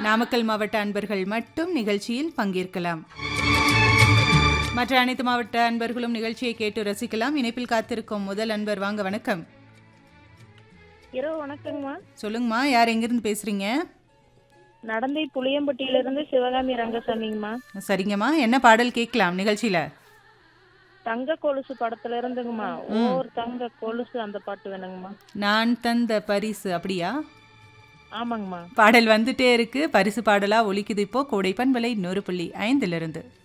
நாமக்கல் மாவட்ட அன்பர்கள் மட்டும் நிகழ்ச்சியில் பங்கேற்கலாம் மற்ற அனைத்து மாவட்ட அன்பர்களும் நிகழ்ச்சியை கேட்டு ரசிக்கலாம் இணைப்பில் காத்திருக்கும் முதல் அன்பர் வாங்க வணக்கம் இரவு வணக்கங்கம்மா சொல்லுங்கம்மா யார் எங்கிருந்து பேசுறீங்க நடந்தை புளியம்பட்டியிலிருந்து சிவகாமி ரங்கசாமிங்கம்மா சரிங்கம்மா என்ன பாடல் கேட்கலாம் நிகழ்ச்சியில தங்க கொலுசு படத்துல இருந்துங்கம்மா ஓர் தங்க கொலுசு அந்த பாட்டு வேணுங்கம்மா நான் தந்த பரிசு அப்படியா ஆமாங்கம்மா பாடல் வந்துட்டே இருக்கு பரிசு பாடலா ஒலிக்குது இப்போ கோடைப்பண்பலை நூறு புள்ளி ஐந்திலிருந்து